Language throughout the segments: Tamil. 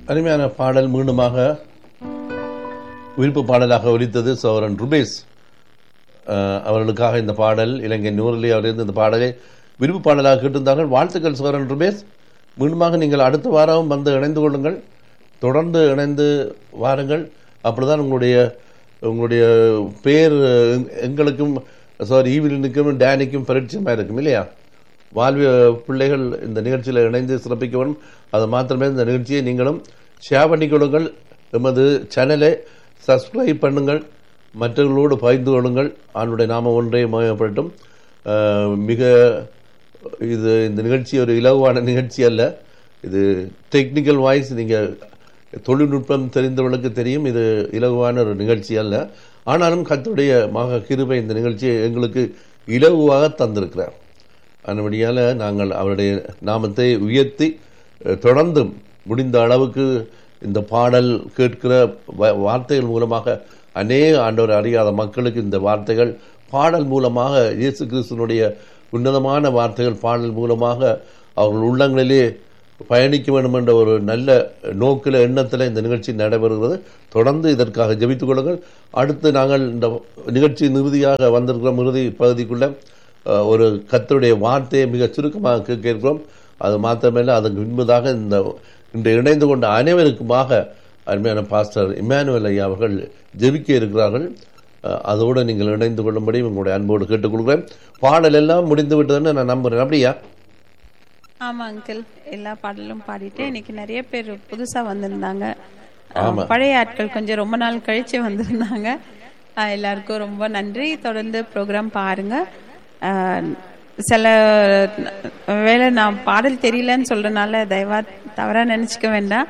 அருமையான பாடல் மீண்டுமாக விருப்பு பாடலாக ஒலித்தது சோரன் ருபேஸ் அஹ், அவர்களுக்காக இந்த பாடல் இலங்கை நூறிலே அவரிருந்து இந்த பாடலை விருப்பு பாடலாக கேட்டிருந்தார்கள் வாழ்த்துக்கள் சோரன் ருபேஸ் மீண்டுமாக நீங்கள் அடுத்த வாரம் வந்து இணைந்து கொள்ளுங்கள் தொடர்ந்து இணைந்து வாருங்கள் அப்படிதான் உங்களுடைய உங்களுடைய பேர் எங்- எங்களுக்கும் சாரி ஈவிலினுக்கும் டேனிக்கும் பரிச்சயமாக இருக்கும் இல்லையா வாழ்விய பிள்ளைகள் இந்த நிகழ்ச்சியில் இணைந்து சிறப்பிக்க வேண்டும் அது மாத்திரமே இந்த நிகழ்ச்சியை நீங்களும் ஷேர் பண்ணி கொடுங்கள் எமது சேனலை சப்ஸ்கிரைப் பண்ணுங்கள் மற்றவர்களோடு பகிர்ந்து கொள்ளுங்கள் ஆண்டுடைய நாம ஒன்றே மயப்படட்டும் அஹ், மிக இது இந்த நிகழ்ச்சி ஒரு இலகுவான நிகழ்ச்சி அல்ல இது டெக்னிக்கல் வாய்ஸ் நீங்கள் தொழில்நுட்பம் தெரிந்தவர்களுக்கு தெரியும் இது இலகுவான ஒரு நிகழ்ச்சி அல்ல ஆனாலும் கர்த்தருடைய மக கிருபை இந்த நிகழ்ச்சியை எங்களுக்கு இலகுவாக தந்திருக்கிறார் அதன்படியால் நாங்கள் அவருடைய நாமத்தை உயர்த்தி அஹ், தொடர்ந்தும் முடிந்த அளவுக்கு இந்த பாடல் கேட்கிற வ- வார்த்தைகள் மூலமாக அநேக ஆண்டவர் அறியாத மக்களுக்கு இந்த வார்த்தைகள் பாடல் மூலமாக இயேசு கிறிஸ்துனுடைய உன்னதமான வார்த்தைகள் பாடல் மூலமாக அவர்கள் உள்ளங்களிலே பயணிக்க வேண்டும் என்ற ஒரு நல்ல நோக்கில் எண்ணத்தில் இந்த நிகழ்ச்சி நடைபெறுகிறது தொடர்ந்து இதற்காக ஜெபித்துக் கொள்ளுங்கள் அடுத்து நாங்கள் இந்த நிகழ்ச்சி இறுதியாக வந்திருக்கிறோம் இறுதி பகுதிக்குள்ள அஹ், ஒரு கர்த்தருடைய வார்த்தையை மிக சுருக்கமாக கேட்க இருக்கிறோம் அது மாத்திரமல்ல அதற்கு முன்பதாக இந்த இன்று இணைந்து கொண்ட அனைவருக்குமாக அருமையான பாஸ்டர் இமானுவேல் ஐயா அவர்கள் ஜெபிக்க இருக்கிறார்கள் அஹ், அதோடு நீங்கள் இணைந்து கொள்ளும்படி உங்களுடைய அன்போடு கேட்டுக்கொள்கிறேன் பாடல் எல்லாம் முடிந்து விட்டதுன்னு நான் நம்புறேன் அப்படியா ஆமா அங்கிள் எல்லா பாடலும் பாடிட்டு இன்னைக்கு நிறைய பேர் புதுசா வந்திருந்தாங்க அஹ், பழைய ஆட்கள் கொஞ்சம் ரொம்ப நாள் கழிச்சு வந்திருந்தாங்க அஹ், எல்லாருக்கும் ரொம்ப நன்றி தொடர்ந்து ப்ரோக்ராம் பாருங்க அஹ், சில வேளை நான் பாடல் தெரியலன்னு சொல்றதுனால தயவா தவறா நினைச்சுக்க வேண்டாம்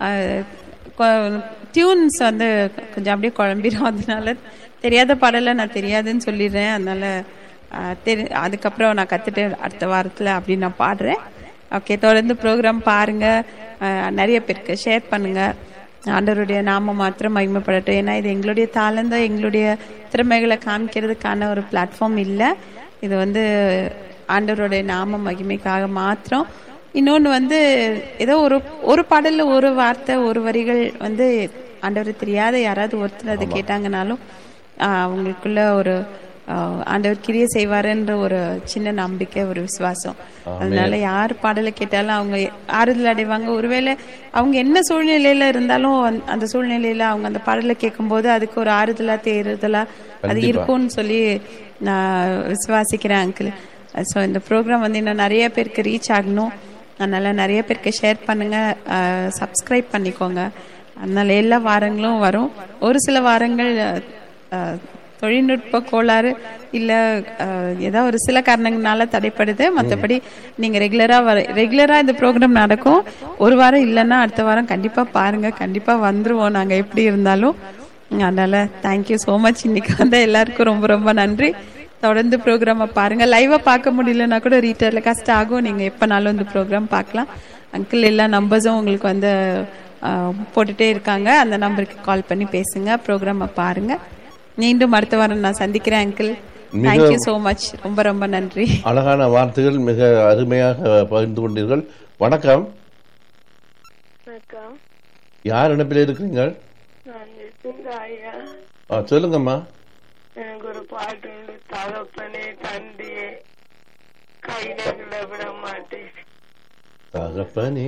டியூன்ஸ் வந்து கொஞ்சம் அப்படியே குழம்பிடும் அதனால தெரியாத பாடலை நான் தெரியாதுன்னு சொல்லிடுறேன் அதனால அஹ், தெரி அதுக்கப்புறம் நான் கத்துட்டு அடுத்த வாரத்துல அப்படி நான் பாடுறேன் ஓகே தொடர்ந்து ப்ரோக்ராம் பாருங்க அஹ், நிறைய பேருக்கு ஷேர் பண்ணுங்க ஆண்டவருடைய நாம மாத்திரம் மகிமைப்படட்டும் ஏன்னா இது எங்களுடைய தாளந்த எங்களுடைய திறமைகளை காமிக்கிறதுக்கான ஒரு பிளாட்ஃபார்ம் இல்லை இது வந்து ஆண்டவருடைய நாம மகிமைக்காக மாத்திரம் இன்னொன்று வந்து ஏதோ ஒரு ஒரு பாடல்ல ஒரு வார்த்தை ஒரு வரிகள் வந்து ஆண்டவர் தெரியாத யாராவது ஒருத்தர் அதை கேட்டாங்கனாலும் ஆஹ், அவங்களுக்குள்ள ஒரு ஆஹ், ஆண்டவர் கிரிய செய்வாருன்ற ஒரு சின்ன நம்பிக்கை ஒரு விசுவாசம் அதனால யார் பாடலை கேட்டாலும் அவங்க ஆறுதல் அடைவாங்க ஒருவேளை அவங்க என்ன சூழ்நிலையில இருந்தாலும் அந்த- அந்த சூழ்நிலையில அவங்க அந்த பாடலை கேட்கும்போது அதுக்கு ஒரு ஆறுதலா தேறுதலா அது இருக்கும்னு சொல்லி நான் விசுவாசிக்கிறேன் அங்கிள் ஸோ இந்த ப்ரோக்ராம் வந்து இன்னும் நிறைய பேருக்கு ரீச் ஆகணும் அதனால நிறைய பேருக்கு ஷேர் பண்ணுங்க சப்ஸ்கிரைப் பண்ணிக்கோங்க அதனால எல்லா வாரங்களும் வரும் ஒரு சில வாரங்கள் அஹ், தொழில்நுட்ப கோளாறு இல்ல அஹ், ஏதோ ஒரு சில காரணங்களால தடைப்படுது மற்றபடி நீங்க ரெகுலரா வர ரெகுலரா இந்த ப்ரோக்ராம் நடக்கும் ஒரு வாரம் இல்லைன்னா அடுத்த வாரம் கண்டிப்பா பாருங்க கண்டிப்பா வந்துருவோம் நாங்க எப்படி இருந்தாலும் அதனால தேங்க்யூ ஸோ மச் இன்னைக்கு வந்து எல்லாருக்கும் ரொம்ப ரொம்ப நன்றி தொடர்ந்து ப்ரோக்ராமை பாருங்க லைவா பார்க்க முடியலன்னா கூட ரீட்டர்ல கஷ்டம் ஆகும் நீங்க எப்பனாலும் இந்த ப்ரோக்ராம் பார்க்கலாம் அங்கிள் எல்லா நம்பர்ஸும் உங்களுக்கு வந்து அஹ், போட்டுட்டே இருக்காங்க அந்த நம்பருக்கு கால் பண்ணி பேசுங்க ப்ரோக்ராமை பாருங்க மீண்டும் அடுத்த வாரம் நான் சந்திக்கிறேன் அங்கிள் தேங்க்யூ ஸோ மச் ரொம்ப ரொம்ப நன்றி அழகான வார்த்தைகள் மிக அருமையாக பகிர்ந்து கொண்டீர்கள் வணக்கம் வணக்கம் யார் இணைப்பில் இருக்கிறீங்க நான் நிசிந்தா ஐயா ஆ, சொல்லுங்கம்மா எனக்கு ஒரு பாட்டு உண்டு தகப்பனே தந்தையே கைநகளை விட மாட்டேன் தகப்பனே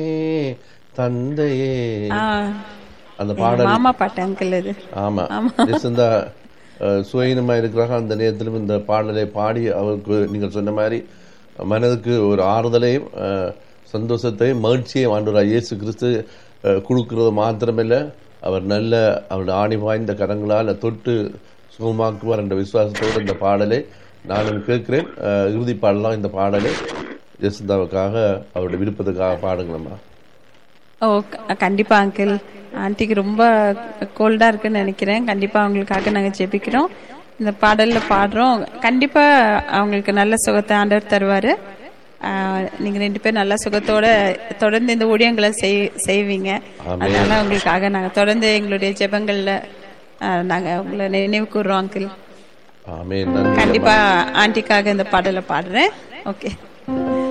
தந்தையே ஆஹ், அந்த பாடல் மாமா பாட்டு அங்கிள் இது ஆமா ஜெசிந்தா அஹ், சுயநமா இருக்கிறாங்க அந்த நேரத்திலும் இந்த பாடலை பாடி அவருக்கு நீங்கள் சொன்ன மாதிரி மனதுக்கு ஒரு ஆறுதலையும் அஹ், சந்தோஷத்தையும் மகிழ்ச்சியையும் ஆண்டவராக இயேசு கிறிஸ்து அஹ், கொடுக்கிறது மாத்திரமில்லை அவர் நல்ல அவருடைய ஆணி வாய்ந்த கரங்களால் தொட்டு சுகமாக்குவார் என்ற விசுவாசத்தோடு இந்த பாடலை நானும் கேட்கிறேன் அஹ், இறுதி பாடலாம் இந்த பாடலை ஜெசிந்தாவுக்காக அவருடைய விருப்பத்துக்காக பாடுங்களம்மா ஓ க- கண்டிப்பா அங்கிள் ஆன்ட்டிக்கு ரொம்ப கோல்டா இருக்குன்னு நினைக்கிறேன் கண்டிப்பா அவங்களுக்காக நாங்க ஜெபிக்கிறோம் இந்த பாடல்ல பாடுறோம் கண்டிப்பா அவங்களுக்கு நல்ல சுகத்தை ஆண்டவர் தருவாரு ஆஹ், நீங்க ரெண்டு பேரும் நல்ல சுகத்தோட தொடர்ந்து இந்த ஊழியங்களை செய்- செய்வீங்க அதனால உங்களுக்காக நாங்க தொடர்ந்து எங்களுடைய ஜெபங்கள்ல ஆஹ், நாங்க உங்களை நினைவு கூறுறோம் அங்கிள் ஆமே நன்றி கண்டிப்பா ஆன்ட்டிக்காக இந்த பாடலை பாடுறேன் ஓகே